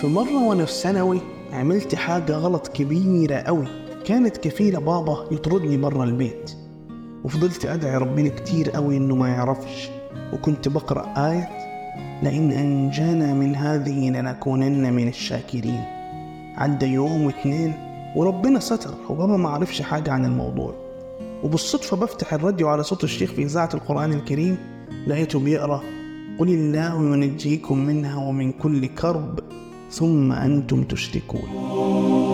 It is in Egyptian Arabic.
في مرة وأنا في ثانوي عملت حاجة غلط كبيرة أوي كانت كفيلة بابا يطردني برا البيت وفضلت أدعي ربنا كتير أوي إنه ما يعرفش وكنت بقرأ آية لئن أنجانا من هذه لنكونن من الشاكرين عدى يوم واتنين وربنا ستر وبابا ما عرفش حاجة عن الموضوع وبالصدفة بفتح الراديو على صوت الشيخ في إذاعة القرآن الكريم لقيته بيقرأ قل الله ينجيكم منها ومن كل كرب ثم أنتم تشركون